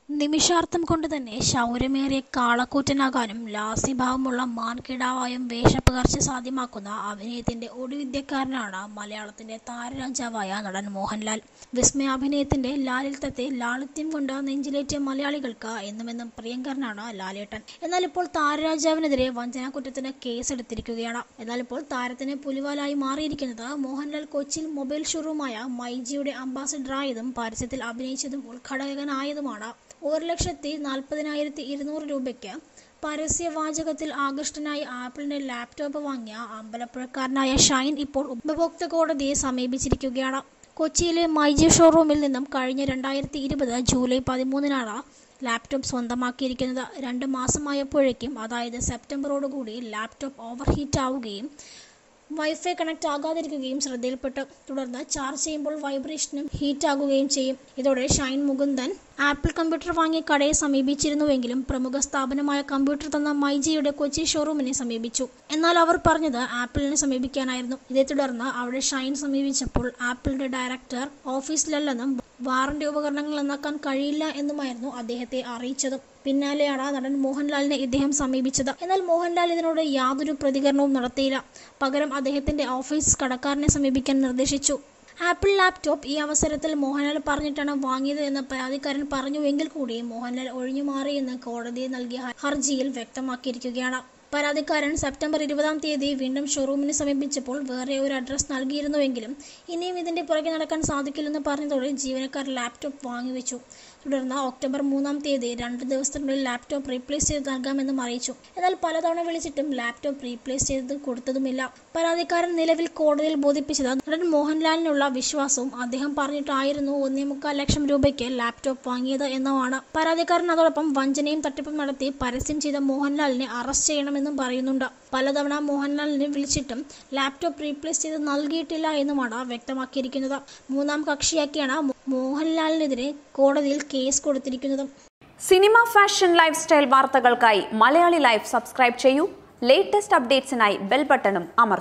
നിമിഷാർത്ഥം കൊണ്ട് തന്നെ ശൗര്യമേറിയ കാളക്കൂറ്റനാകാനും ലാസ്യഭാവമുള്ള മാൻകിടാവായും വേഷപ്പകർച്ച സാധ്യമാക്കുന്ന അഭിനയത്തിന്റെ ഒടുവിദ്യക്കാരനാണ് മലയാളത്തിന്റെ താരരാജാവായ നടൻ മോഹൻലാൽ വിസ്മയാഭിനയത്തിന്റെ ലാലിത്യത്തെ ലാളിത്യം കൊണ്ട് നെഞ്ചിലേറ്റിയ മലയാളികൾക്ക് എന്നുമെന്നും പ്രിയങ്കരനാണ് ലാലേട്ടൻ എന്നാൽ ഇപ്പോൾ താരരാജാവിനെതിരെ വഞ്ചനാക്കുറ്റത്തിന് കേസെടുത്തിരിക്കുകയാണ് എന്നാൽ ഇപ്പോൾ താരത്തിന് പുലിവാലായി മാറിയിരിക്കുന്നത് മോഹൻലാൽ കൊച്ചിയിൽ മൊബൈൽ ഷോറൂമായ മൈജിയുടെ അംബാസഡറായതും പരസ്യത്തിൽ അഭിനയിച്ചതും ഉദ്ഘാടകനായതുമാണ് ഒരു ലക്ഷത്തി നാൽപ്പതിനായിരത്തി ഇരുന്നൂറ് രൂപയ്ക്ക് പരസ്യവാചകത്തിൽ ആകൃഷ്ടനായി ആപ്പിളിന്റെ ലാപ്ടോപ്പ് വാങ്ങിയ അമ്പലപ്പുഴക്കാരനായ ഷൈൻ ഇപ്പോൾ ഉപഭോക്തൃ കോടതിയെ സമീപിച്ചിരിക്കുകയാണ് കൊച്ചിയിലെ മൈജി ഷോറൂമിൽ നിന്നും കഴിഞ്ഞ രണ്ടായിരത്തി ഇരുപത് ജൂലൈ പതിമൂന്നിനാണ് ലാപ്ടോപ്പ് സ്വന്തമാക്കിയിരിക്കുന്നത് രണ്ട് മാസമായപ്പോഴേക്കും അതായത് സെപ്റ്റംബറോടുകൂടി ലാപ്ടോപ്പ് ഓവർ ഹീറ്റ് ആവുകയും വൈഫൈ കണക്ട് ആകാതിരിക്കുകയും ശ്രദ്ധയിൽപ്പെട്ടു തുടർന്ന് ചാർജ് ചെയ്യുമ്പോൾ വൈബ്രേഷനും ഹീറ്റ് ആകുകയും ചെയ്യും ഇതോടെ ഷൈൻ മുകുന്ദൻ ആപ്പിൾ കമ്പ്യൂട്ടർ വാങ്ങി കടയെ സമീപിച്ചിരുന്നുവെങ്കിലും പ്രമുഖ സ്ഥാപനമായ കമ്പ്യൂട്ടർ തന്ന മൈജിയുടെ കൊച്ചി ഷോറൂമിനെ സമീപിച്ചു എന്നാൽ അവർ പറഞ്ഞത് ആപ്പിളിനെ സമീപിക്കാനായിരുന്നു ഇതേ തുടർന്ന് അവിടെ ഷൈൻ സമീപിച്ചപ്പോൾ ആപ്പിളിന്റെ ഡയറക്ടർ ഓഫീസിലല്ലെന്നും വാറന്റി ഉപകരണങ്ങൾ നന്നാക്കാൻ കഴിയില്ല എന്നുമായിരുന്നു അദ്ദേഹത്തെ അറിയിച്ചതും പിന്നാലെയാണ് നടൻ മോഹൻലാലിനെ ഇദ്ദേഹം സമീപിച്ചത് എന്നാൽ മോഹൻലാൽ ഇതിനോട് യാതൊരു പ്രതികരണവും നടത്തിയില്ല പകരം അദ്ദേഹത്തിന്റെ ഓഫീസ് കടക്കാരനെ സമീപിക്കാൻ നിർദ്ദേശിച്ചു ആപ്പിൾ ലാപ്ടോപ്പ് ഈ അവസരത്തിൽ മോഹൻലാൽ പറഞ്ഞിട്ടാണ് വാങ്ങിയത് എന്ന് പരാതിക്കാരൻ പറഞ്ഞുവെങ്കിൽ കൂടി മോഹൻലാൽ ഒഴിഞ്ഞുമാറിയെന്ന് കോടതിയിൽ നൽകിയ ഹർജിയിൽ വ്യക്തമാക്കിയിരിക്കുകയാണ് പരാതിക്കാരൻ സെപ്റ്റംബർ ഇരുപതാം തീയതി വീണ്ടും ഷോറൂമിനെ സമീപിച്ചപ്പോൾ വേറെ ഒരു അഡ്രസ് നൽകിയിരുന്നുവെങ്കിലും ഇനിയും ഇതിന്റെ പുറകെ നടക്കാൻ സാധിക്കില്ലെന്ന് പറഞ്ഞതോടെ ജീവനക്കാർ ലാപ്ടോപ്പ് വാങ്ങിവെച്ചു തുടർന്ന് ഒക്ടോബർ മൂന്നാം തീയതി രണ്ട് ദിവസത്തിനുള്ളിൽ ലാപ്ടോപ്പ് റീപ്ലേസ് ചെയ്ത് നൽകാമെന്നും അറിയിച്ചു എന്നാൽ പലതവണ വിളിച്ചിട്ടും ലാപ്ടോപ്പ് റീപ്ലേസ് ചെയ്ത് കൊടുത്തതുമില്ല പരാതിക്കാരൻ നിലവിൽ കോടതിയിൽ ബോധിപ്പിച്ചത് നടൻ മോഹൻലാലിനുള്ള വിശ്വാസവും അദ്ദേഹം പറഞ്ഞിട്ടായിരുന്നു ഒന്നേ മുക്കാൽ ലക്ഷം രൂപയ്ക്ക് ലാപ്ടോപ്പ് വാങ്ങിയത് എന്നുമാണ് പരാതിക്കാരൻ അതോടൊപ്പം വഞ്ചനയും തട്ടിപ്പും നടത്തി പരസ്യം ചെയ്ത മോഹൻലാലിനെ അറസ്റ്റ് ചെയ്യണമെന്നും പറയുന്നുണ്ട് പലതവണ മോഹൻലാലിനെ വിളിച്ചിട്ടും ലാപ്ടോപ്പ് റീപ്ലേസ് ചെയ്ത് നൽകിയിട്ടില്ല എന്നുമാണ് വ്യക്തമാക്കിയിരിക്കുന്നത് മൂന്നാം കക്ഷിയാക്കിയാണ് മോഹൻലാലിനെതിരെ കോടതിയിൽ കേസ് കൊടുത്തിരിക്കുന്നത് സിനിമ ഫാഷൻ ലൈഫ് സ്റ്റൈൽ വാർത്തകൾക്കായി മലയാളി ലൈഫ് സബ്സ്ക്രൈബ് ചെയ്യൂ ലേറ്റസ്റ്റ് അപ്ഡേറ്റ്സിനായി ബെൽ ബട്ടണും അമർത്തുക